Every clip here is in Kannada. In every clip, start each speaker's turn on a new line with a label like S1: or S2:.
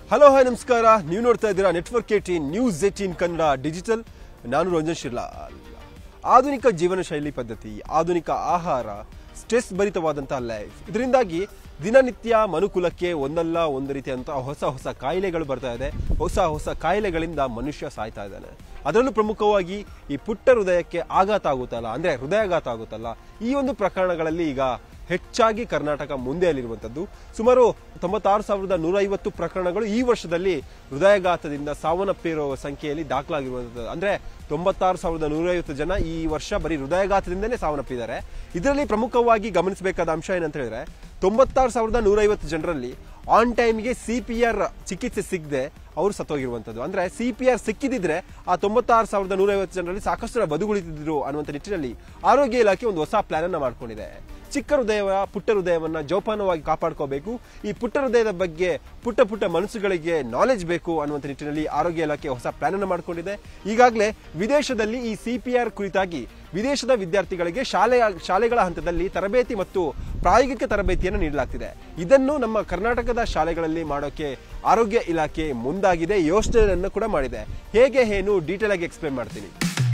S1: ಹಲೋ ಹಾಯ್ ನಮಸ್ಕಾರ ನೀವು ನೋಡ್ತಾ ಇದ್ದೀರಾ network eighteen news eighteen Kannada digital ನಾನು ರಂಜನ್ ಶಿರ್ಲಾಲ್ ಆಧುನಿಕ ಜೀವನ ಶೈಲಿ ಪದ್ಧತಿ ಆಧುನಿಕ ಆಹಾರ ಸ್ಟ್ರೆಸ್ ಭರಿತವಾದಂತಹ ಲೈಫ್ ಇದರಿಂದಾಗಿ ದಿನನಿತ್ಯ ಮನುಕುಲಕ್ಕೆ ಒಂದಲ್ಲ ಒಂದು ರೀತಿಯಂತಹ ಹೊಸ ಹೊಸ ಕಾಯಿಲೆಗಳು ಬರ್ತಾ ಇದೆ ಹೊಸ ಹೊಸ ಕಾಯಿಲೆಗಳಿಂದ ಮನುಷ್ಯ ಸಾಯ್ತಾ ಇದ್ದಾನೆ ಅದರಲ್ಲೂ ಪ್ರಮುಖವಾಗಿ ಈ ಪುಟ್ಟ ಹೃದಯಕ್ಕೆ ಆಘಾತ ಆಗುತ್ತಲ್ಲ ಅಂದ್ರೆ ಹೃದಯಾಘಾತ ಆಗುತ್ತಲ್ಲ ಈ ಒಂದು ಪ್ರಕರಣಗಳಲ್ಲಿ ಈಗ ಹೆಚ್ಚಾಗಿ ಕರ್ನಾಟಕ ಮುಂದೆಯಲ್ಲಿರುವಂಥದ್ದು ಸುಮಾರು ತೊಂಬತ್ತಾರು ಸಾವಿರದ ನೂರ ಐವತ್ತು ಪ್ರಕರಣಗಳು ಈ ವರ್ಷದಲ್ಲಿ ಹೃದಯಾಘಾತದಿಂದ ಸಾವನ್ನಪ್ಪಿರುವ ಸಂಖ್ಯೆಯಲ್ಲಿ ದಾಖಲಾಗಿರುವಂಥದ್ದು ಅಂದ್ರೆ ತೊಂಬತ್ತಾರು ಸಾವಿರದ ನೂರೈವತ್ತು ಜನ ಈ ವರ್ಷ ಬರೀ ಹೃದಯಾಘಾತದಿಂದನೇ ಸಾವನ್ನಪ್ಪಿದ್ದಾರೆ ಇದರಲ್ಲಿ ಪ್ರಮುಖವಾಗಿ ಗಮನಿಸಬೇಕಾದ ಅಂಶ ಏನಂತ ಹೇಳಿದ್ರೆ ತೊಂಬತ್ತಾರು ಸಾವಿರದ ನೂರೈವತ್ತು ಜನರಲ್ಲಿ ಆನ್ ಟೈಮ್ಗೆ ಸಿ ಪಿ ಆರ್ ಚಿಕಿತ್ಸೆ ಸಿಗದೆ ಅವರು ಸತ್ತೋಗಿರುವಂಥದ್ದು ಅಂದ್ರೆ ಸಿ ಪಿ ಆರ್ ಸಿಕ್ಕಿದಿದ್ರೆ ಆ ತೊಂಬತ್ತಾರು ಸಾವಿರದ ನೂರೈವತ್ತು ಜನರಲ್ಲಿ ಸಾಕಷ್ಟು ಜನ ಬದುಕುಳಿತಿದ್ರು ಅನ್ನುವಂಥ ನಿಟ್ಟಿನಲ್ಲಿ ಆರೋಗ್ಯ ಇಲಾಖೆ ಒಂದು ಹೊಸ ಪ್ಲಾನ್ ಅನ್ನ ಮಾಡ್ಕೊಂಡಿದೆ ಚಿಕ್ಕ ಹೃದಯವ ಪುಟ್ಟ ಹೃದಯವನ್ನ ಜೋಪಾನವಾಗಿ ಕಾಪಾಡ್ಕೋಬೇಕು ಈ ಪುಟ್ಟ ಹೃದಯದ ಬಗ್ಗೆ ಪುಟ್ಟ ಪುಟ್ಟ ಮನಸ್ಸುಗಳಿಗೆ ನಾಲೆಜ್ ಬೇಕು ಅನ್ನುವಂಥ ನಿಟ್ಟಿನಲ್ಲಿ ಆರೋಗ್ಯ ಇಲಾಖೆ ಹೊಸ ಪ್ಲಾನ್ ಅನ್ನು ಮಾಡಿಕೊಂಡಿದೆ ಈಗಾಗಲೇ ವಿದೇಶದಲ್ಲಿ ಈ ಸಿ ಪಿ ಆರ್ ಕುರಿತಾಗಿ ವಿದೇಶದ ವಿದ್ಯಾರ್ಥಿಗಳಿಗೆ ಶಾಲೆ ಶಾಲೆಗಳ ಹಂತದಲ್ಲಿ ತರಬೇತಿ ಮತ್ತು ಪ್ರಾಯೋಗಿಕ ತರಬೇತಿಯನ್ನು ನೀಡಲಾಗ್ತಿದೆ ಇದನ್ನು ನಮ್ಮ ಕರ್ನಾಟಕದ ಶಾಲೆಗಳಲ್ಲಿ ಮಾಡೋಕೆ ಆರೋಗ್ಯ ಇಲಾಖೆ ಮುಂದಾಗಿದೆ ಯೋಜನೆಯನ್ನು ಕೂಡ ಮಾಡಿದೆ ಹೇಗೆ ಏನು ಡೀಟೇಲ್ ಆಗಿ ಎಕ್ಸ್ಪ್ಲೇನ್ ಮಾಡ್ತೀನಿ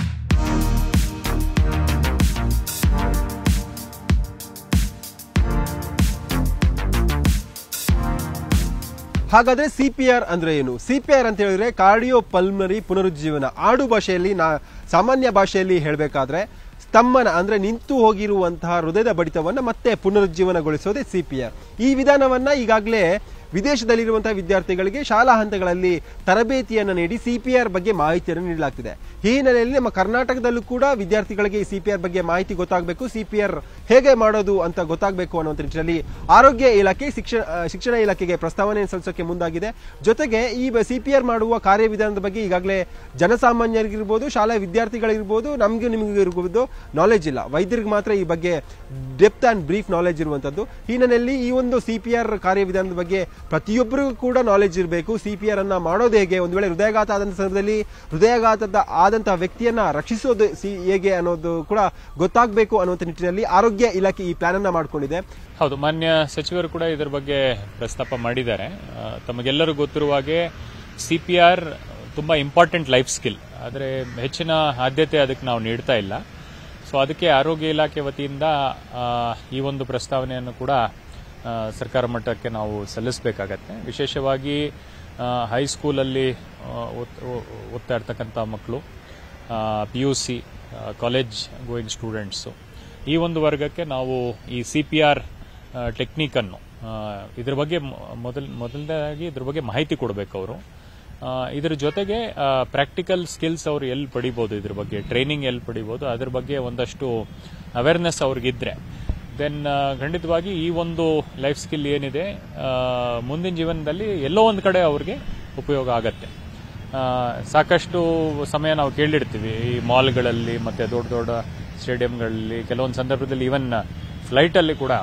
S1: ಹಾಗಾದ್ರೆ ಸಿ ಪಿ ಆರ್ ಅಂದ್ರೆ ಏನು ಸಿ ಪಿ ಆರ್ ಅಂತ ಹೇಳಿದ್ರೆ ಕಾರ್ಡಿಯೋ ಪಲ್ಮರಿ ಪುನರುಜ್ಜೀವನ ಆಡು ಭಾಷೆಯಲ್ಲಿ ನಾ ಸಾಮಾನ್ಯ ಭಾಷೆಯಲ್ಲಿ ಹೇಳಬೇಕಾದ್ರೆ ಸ್ತಂಭನ ಅಂದ್ರೆ ನಿಂತು ಹೋಗಿರುವಂತಹ ಹೃದಯದ ಬಡಿತವನ್ನ ಮತ್ತೆ ಪುನರುಜ್ಜೀವನಗೊಳಿಸೋದೇ ಸಿ ಪಿ ಆರ್ ಈ ವಿಧಾನವನ್ನ ಈಗಾಗಲೇ ವಿದೇಶದಲ್ಲಿರುವಂತಹ ವಿದ್ಯಾರ್ಥಿಗಳಿಗೆ ಶಾಲಾ ಹಂತಗಳಲ್ಲಿ ತರಬೇತಿಯನ್ನು ನೀಡಿ ಸಿಪಿಆರ್ ಬಗ್ಗೆ ಮಾಹಿತಿಯನ್ನು ನೀಡಲಾಗ್ತಿದೆ ಈ ಹಿನ್ನೆಲೆಯಲ್ಲಿ ನಮ್ಮ ಕರ್ನಾಟಕದಲ್ಲೂ ಕೂಡ ವಿದ್ಯಾರ್ಥಿಗಳಿಗೆ ಈ ಸಿಪಿಆರ್ ಬಗ್ಗೆ ಮಾಹಿತಿ ಗೊತ್ತಾಗಬೇಕು ಸಿಪಿಆರ್ ಹೇಗೆ ಮಾಡೋದು ಅಂತ ಗೊತ್ತಾಗಬೇಕು ಅನ್ನುವಂಥ ನಿಟ್ಟಿನಲ್ಲಿ ಆರೋಗ್ಯ ಇಲಾಖೆ ಶಿಕ್ಷಣ ಆ, ಶಿಕ್ಷಣ ಇಲಾಖೆಗೆ ಪ್ರಸ್ತಾವನೆ ಸಲ್ಲಿಸೋಕೆ ಮುಂದಾಗಿದೆ ಜೊತೆಗೆ ಈ ಸಿಪಿಆರ್ ಮಾಡುವ ಕಾರ್ಯವಿಧಾನದ ಬಗ್ಗೆ ಈಗಾಗಲೇ ಜನಸಾಮಾನ್ಯರಿಗಿರ್ಬೋದು ಶಾಲಾ ವಿದ್ಯಾರ್ಥಿಗಳಿರ್ಬೋದು ನಮಗೂ ನಿಮಗೂ ಇರ್ಬೋದು ನಾಲೆಜ್ ಇಲ್ಲ ವೈದ್ಯರಿಗೆ ಮಾತ್ರ ಈ ಬಗ್ಗೆ ಡೆಪ್ತ್ ಅಂಡ್ ಬ್ರೀಫ್ ನಾಲೆಜ್ ಇರುವಂತದ್ದು ಈ ಹಿನ್ನೆಲೆಯಲ್ಲಿ ಈ ಒಂದು ಸಿಪಿಆರ್ ಕಾರ್ಯವಿಧಾನದ ಬಗ್ಗೆ ಪ್ರತಿಯೊಬ್ಬರಿಗೂ ಕೂಡ ನಾಲೆಜ್ ಇರಬೇಕು ಸಿಪಿಆರ್ ಅನ್ನ ಮಾಡೋದು ಹೇಗೆ ಒಂದು ವೇಳೆ ಹೃದಯಾಘಾತ ಆದಂತ ಸಂದರ್ಭದಲ್ಲಿ ಹೃದಯಾಘಾತದ ಆದಂತಹ ವ್ಯಕ್ತಿಯನ್ನ ರಕ್ಷಿಸೋದು ಸಿ ಹೇಗೆ ಅನ್ನೋದು ಕೂಡ ಗೊತ್ತಾಗಬೇಕು ಅನ್ನುವಂಥ ನಿಟ್ಟಿನಲ್ಲಿ ಆರೋಗ್ಯ ಇಲಾಖೆ ಈ ಪ್ಲಾನ್ ಅನ್ನ ಮಾಡ್ಕೊಂಡಿದೆ
S2: ಹೌದು ಮಾನ್ಯ ಸಚಿವರು ಕೂಡ ಇದರ ಬಗ್ಗೆ ಪ್ರಸ್ತಾಪ ಮಾಡಿದ್ದಾರೆ ಆ, ತಮಗೆಲ್ಲರೂ ಗೊತ್ತಿರುವ ಹಾಗೆ ಸಿ ಪಿ ಆರ್ ತುಂಬ ಇಂಪಾರ್ಟೆಂಟ್ ಲೈಫ್ ಸ್ಕಿಲ್ ಆದರೆ ಹೆಚ್ಚಿನ ಆದ್ಯತೆ ಅದಕ್ಕೆ ನಾವು ನೀಡ್ತಾ ಇಲ್ಲ ಸೊ ಅದಕ್ಕೆ ಆರೋಗ್ಯ ಇಲಾಖೆ ವತಿಯಿಂದ ಆ, ಈ ಒಂದು ಪ್ರಸ್ತಾವನೆಯನ್ನು ಕೂಡ ಆ, ಸರ್ಕಾರ ಮಟ್ಟಕ್ಕೆ ನಾವು ಸಲ್ಲಿಸಬೇಕಾಗತ್ತೆ ವಿಶೇಷವಾಗಿ ಹೈಸ್ಕೂಲಲ್ಲಿ ಓದ್ತಾ ಇರ್ತಕ್ಕಂಥ ಮಕ್ಕಳು P U C college going students ಈ ಒಂದು ವರ್ಗಕ್ಕೆ ನಾವು ಈ ಸಿ ಪಿ ಆರ್ ಟೆಕ್ನಿಕನ್ನು ಇದ್ರ ಬಗ್ಗೆ ಮೊದಲ್ ಮೊದಲನೇದಾಗಿ ಇದ್ರ ಬಗ್ಗೆ ಮಾಹಿತಿ ಕೊಡಬೇಕು ಅವರು ಇದ್ರ ಜೊತೆಗೆ ಪ್ರಾಕ್ಟಿಕಲ್ ಸ್ಕಿಲ್ಸ್ ಅವರು ಎಲ್ಲಿ ಪಡಿಬೋದು ಇದ್ರ ಬಗ್ಗೆ ಟ್ರೈನಿಂಗ್ ಎಲ್ಲಿ ಪಡಿಬೋದು ಅದ್ರ ಬಗ್ಗೆ ಒಂದಷ್ಟು ಅವೇರ್ನೆಸ್ ಅವ್ರಿಗಿದ್ರೆ ದೆನ್ ಖಂಡಿತವಾಗಿ ಈ ಒಂದು ಲೈಫ್ ಸ್ಕಿಲ್ ಏನಿದೆ ಆ, ಮುಂದಿನ ಜೀವನದಲ್ಲಿ ಎಲ್ಲೋ ಒಂದು ಕಡೆ ಅವ್ರಿಗೆ ಉಪಯೋಗ ಆಗತ್ತೆ ಆ, ಸಾಕಷ್ಟು ಸಮಯ ನಾವು ಕೇಳಿರ್ತೀವಿ ಈ ಮಾಲ್ಗಳಲ್ಲಿ ಮತ್ತೆ ದೊಡ್ಡ ದೊಡ್ಡ ಸ್ಟೇಡಿಯಂಗಳಲ್ಲಿ ಕೆಲವೊಂದು ಸಂದರ್ಭದಲ್ಲಿ ಈವನ್ ಫ್ಲೈಟಲ್ಲಿ ಕೂಡ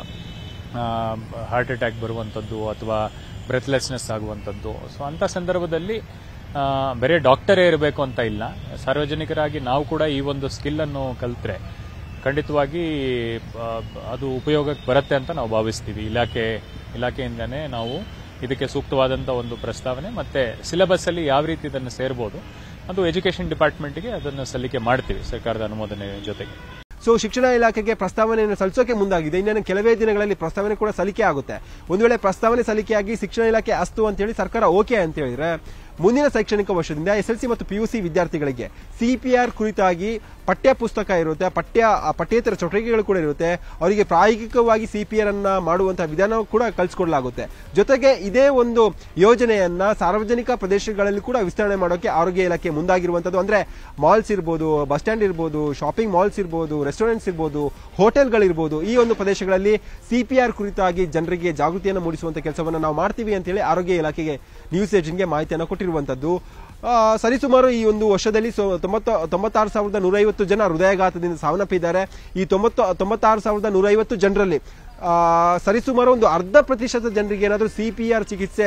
S2: ಹಾರ್ಟ್ ಅಟ್ಯಾಕ್ ಬರುವಂಥದ್ದು ಅಥವಾ ಬ್ರೆತ್ಲೆಸ್ನೆಸ್ ಆಗುವಂಥದ್ದು ಸೊ ಅಂಥ ಸಂದರ್ಭದಲ್ಲಿ ಆ, ಬರೀ ಡಾಕ್ಟರೇ ಇರಬೇಕು ಅಂತ ಇಲ್ಲ ಸಾರ್ವಜನಿಕರಾಗಿ ನಾವು ಕೂಡ ಈ ಒಂದು ಸ್ಕಿಲ್ಲನ್ನು ಕಲ್ತ್ರೆ ಖಂಡಿತವಾಗಿ ಆ, ಅದು ಉಪಯೋಗಕ್ಕೆ ಬರುತ್ತೆ ಅಂತ ನಾವು ಭಾವಿಸ್ತೀವಿ ಇಲಾಖೆ ಇಲಾಖೆಯಿಂದನೇ ನಾವು ಇದಕ್ಕೆ ಸೂಕ್ತವಾದಂಥ ಒಂದು ಪ್ರಸ್ತಾವನೆ ಮತ್ತೆ ಸಿಲೆಬಸ್ ಅಲ್ಲಿ ಯಾವ ರೀತಿ ಇದನ್ನು ಸೇರ್ಬೋದು ಅದು ಎಜುಕೇಷನ್ ಡಿಪಾರ್ಟ್ಮೆಂಟ್ಗೆ ಅದನ್ನು ಸಲ್ಲಿಕೆ ಮಾಡ್ತೀವಿ ಸರ್ಕಾರದ ಅನುಮೋದನೆ ಜೊತೆಗೆ
S1: ಸೊ ಶಿಕ್ಷಣ ಇಲಾಖೆಗೆ ಪ್ರಸ್ತಾವನೆಯನ್ನು ಸಲ್ಲಿಸೋಕೆ ಮುಂದಾಗಿದೆ ಇನ್ನೇನು ಕೆಲವೇ ದಿನಗಳಲ್ಲಿ ಪ್ರಸ್ತಾವನೆ ಕೂಡ ಸಲ್ಲಿಕೆ ಆಗುತ್ತೆ ಒಂದು ವೇಳೆ ಪ್ರಸ್ತಾವನೆ ಸಲ್ಲಿಕೆಯಾಗಿ ಶಿಕ್ಷಣ ಇಲಾಖೆ ಅಸ್ತು ಅಂತ ಹೇಳಿ ಸರ್ಕಾರ ಓಕೆ ಅಂತ ಹೇಳಿದ್ರೆ ಮುಂದಿನ ಶೈಕ್ಷಣಿಕ ವರ್ಷದಿಂದ ಎಸ್ಎಲ್ಸಿ ಮತ್ತು ಪಿಯುಸಿ ವಿದ್ಯಾರ್ಥಿಗಳಿಗೆ ಸಿಪಿಆರ್ ಕುರಿತಾಗಿ ಪಠ್ಯ ಪುಸ್ತಕ ಇರುತ್ತೆ ಪಠ್ಯ ಆ ಪಠ್ಯೇತರ ಚಟುವಟಿಕೆಗಳು ಕೂಡ ಇರುತ್ತೆ ಅವರಿಗೆ ಪ್ರಾಯೋಗಿಕವಾಗಿ ಸಿಪಿಆರ್ ಅನ್ನ ಮಾಡುವಂತಹ ವಿಧಾನ ಕೂಡ ಕಲಿಸ್ಕೊಡ್ಲಾಗುತ್ತೆ ಜೊತೆಗೆ ಇದೇ ಒಂದು ಯೋಜನೆಯನ್ನ ಸಾರ್ವಜನಿಕ ಪ್ರದೇಶಗಳಲ್ಲಿ ಕೂಡ ವಿಸ್ತರಣೆ ಮಾಡೋಕೆ ಆರೋಗ್ಯ ಇಲಾಖೆ ಮುಂದಾಗಿರುವಂತದ್ದು ಅಂದ್ರೆ ಮಾಲ್ಸ್ ಇರ್ಬೋದು ಬಸ್ ಸ್ಟ್ಯಾಂಡ್ ಇರ್ಬೋದು ಶಾಪಿಂಗ್ ಮಾಲ್ಸ್ ಇರ್ಬೋದು ರೆಸ್ಟೋರೆಂಟ್ಸ್ ಇರ್ಬೋದು ಹೋಟೆಲ್ಗಳಿರ್ಬೋದು ಈ ಒಂದು ಪ್ರದೇಶಗಳಲ್ಲಿ ಸಿಪಿಆರ್ ಕುರಿತಾಗಿ ಜನರಿಗೆ ಜಾಗೃತಿಯನ್ನು ಮೂಡಿಸುವಂತ ಕೆಲಸವನ್ನು ನಾವು ಮಾಡ್ತೀವಿ ಅಂತೇಳಿ ಆರೋಗ್ಯ ಇಲಾಖೆಗೆ ನ್ಯೂಸ್ ಏಜೆನ್ಗೆ ಮಾಹಿತಿಯನ್ನು ಕೊಟ್ಟಿರುವಂತದ್ದು ಆ, ಸರಿಸುಮಾರು ಈ ಒಂದು ವರ್ಷದಲ್ಲಿ ಸೊ ತೊಂಬತ್ತ ತೊಂಬತ್ತಾರು ಸಾವಿರದ ನೂರೈವತ್ತು ಜನ ಹೃದಯಾಘಾತದಿಂದ ಸಾವನ್ನಪ್ಪಿದ್ದಾರೆ ಈ ತೊಂಬತ್ತು ತೊಂಬತ್ತಾರು ಸಾವಿರದ ನೂರೈವತ್ತು ಜನರಲ್ಲಿ ಆ, ಸರಿಸುಮಾರು ಒಂದು ಅರ್ಧ ಪ್ರತಿಶತ ಜನರಿಗೆ ಏನಾದರೂ ಸಿ ಪಿ ಆರ್ ಚಿಕಿತ್ಸೆ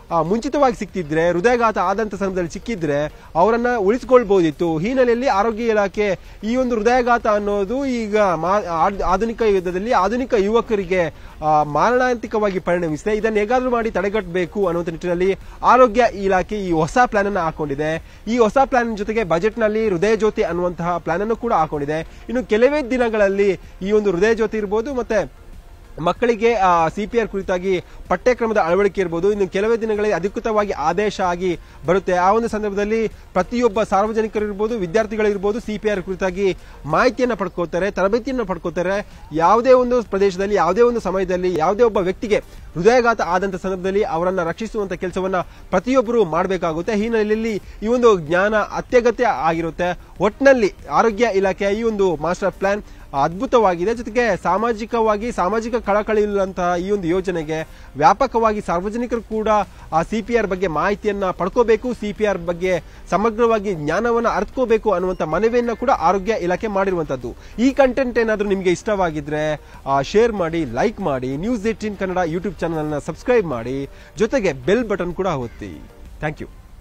S1: ಆ, ಮುಂಚಿತವಾಗಿ ಸಿಕ್ತಿದ್ರೆ ಹೃದಯಾಘಾತ ಆದಂತ ಸಂದರ್ಭದಲ್ಲಿ ಸಿಕ್ಕಿದ್ರೆ ಅವರನ್ನ ಉಳಿಸ್ಕೊಳ್ಬಹುದಿತ್ತು ಈ ಹಿನ್ನೆಲೆಯಲ್ಲಿ ಆರೋಗ್ಯ ಇಲಾಖೆ ಈ ಒಂದು ಹೃದಯಾಘಾತ ಅನ್ನೋದು ಈಗ ಮಾ- ಆದ್- ಆಧುನಿಕ ಯುಗದಲ್ಲಿ ಆಧುನಿಕ ಯುವಕರಿಗೆ ಆ, ಮಾರಣಾಂತಿಕವಾಗಿ ಪರಿಣಮಿಸಿದೆ ಇದನ್ನ ಹೇಗಾದ್ರೂ ಮಾಡಿ ತಡೆಗಟ್ಟಬೇಕು ಅನ್ನುವಂಥ ನಿಟ್ಟಿನಲ್ಲಿ ಆರೋಗ್ಯ ಇಲಾಖೆ ಈ ಹೊಸ ಪ್ಲಾನ್ ಅನ್ನು ಹಾಕೊಂಡಿದೆ ಈ ಹೊಸ ಪ್ಲಾನ್ ಜೊತೆಗೆ ಬಜೆಟ್ ನಲ್ಲಿ ಹೃದಯ ಜ್ಯೋತಿ ಅನ್ನುವಂತಹ ಪ್ಲಾನ್ ಅನ್ನು ಕೂಡ ಹಾಕೊಂಡಿದೆ ಇನ್ನು ಕೆಲವೇ ದಿನಗಳಲ್ಲಿ ಈ ಒಂದು ಹೃದಯ ಜ್ಯೋತಿ ಇರ್ಬೋದು ಮತ್ತೆ ಮಕ್ಕಳಿಗೆ ಸಿಪಿಆರ್ ಕುರಿತಾಗಿ ಪಠ್ಯಕ್ರಮದ ಅಳವಡಿಕೆ ಇರ್ಬೋದು ಇನ್ನು ಕೆಲವೇ ದಿನಗಳಲ್ಲಿ ಅಧಿಕೃತವಾಗಿ ಆದೇಶ ಆಗಿ ಬರುತ್ತೆ ಆ ಒಂದು ಸಂದರ್ಭದಲ್ಲಿ ಪ್ರತಿಯೊಬ್ಬ ಸಾರ್ವಜನಿಕರು ಇರ್ಬೋದು ವಿದ್ಯಾರ್ಥಿಗಳಿರ್ಬೋದು ಸಿಪಿಆರ್ ಕುರಿತಾಗಿ ಮಾಹಿತಿಯನ್ನು ಪಡ್ಕೋತಾರೆ ತರಬೇತಿಯನ್ನು ಪಡ್ಕೋತಾರೆ ಯಾವುದೇ ಒಂದು ಪ್ರದೇಶದಲ್ಲಿ ಯಾವುದೇ ಒಂದು ಸಮಯದಲ್ಲಿ ಯಾವುದೇ ಒಬ್ಬ ವ್ಯಕ್ತಿಗೆ ಹೃದಯಾಘಾತ ಆದಂತ ಸಂದರ್ಭದಲ್ಲಿ ಅವರನ್ನ ರಕ್ಷಿಸುವಂತ ಕೆಲಸವನ್ನ ಪ್ರತಿಯೊಬ್ಬರು ಮಾಡಬೇಕಾಗುತ್ತೆ ಈ ಹಿನ್ನೆಲೆಯಲ್ಲಿ ಈ ಒಂದು ಜ್ಞಾನ ಅತ್ಯಗತ್ಯ ಆಗಿರುತ್ತೆ ಒಟ್ನಲ್ಲಿ ಆರೋಗ್ಯ ಇಲಾಖೆಯ ಈ ಒಂದು ಮಾಸ್ಟರ್ ಪ್ಲಾನ್ ಅದ್ಭುತವಾಗಿದೆ ಜೊತೆಗೆ ಸಾಮಾಜಿಕವಾಗಿ ಸಾಮಾಜಿಕ ಕಳಕಳಿ ಇರುವಂತಹ ಈ ಒಂದು ಯೋಜನೆಗೆ ವ್ಯಾಪಕವಾಗಿ ಸಾರ್ವಜನಿಕರು ಕೂಡ ಆ ಸಿಪಿಆರ್ ಬಗ್ಗೆ ಮಾಹಿತಿಯನ್ನ ಪಡ್ಕೋಬೇಕು ಸಿಪಿಆರ್ ಬಗ್ಗೆ ಸಮಗ್ರವಾಗಿ ಜ್ಞಾನವನ್ನ ಅರ್ಥಕೋಬೇಕು ಅನ್ನುವಂತ ಮನವಿಯನ್ನ ಕೂಡ ಆರೋಗ್ಯ ಇಲಾಖೆ ಮಾಡಿರುವಂತದ್ದು ಈ ಕಂಟೆಂಟ್ ಏನಾದ್ರೂ ನಿಮಗೆ ಇಷ್ಟವಾಗಿದ್ರೆ ಶೇರ್ ಮಾಡಿ ಲೈಕ್ ಮಾಡಿ news eighteen Kannada YouTube channel ನ ಸಬ್ಸ್ಕ್ರೈಬ್ ಮಾಡಿ ಜೊತೆಗೆ ಬೆಲ್ ಬಟನ್ ಕೂಡ ಒತ್ತಿ ಥ್ಯಾಂಕ್ ಯು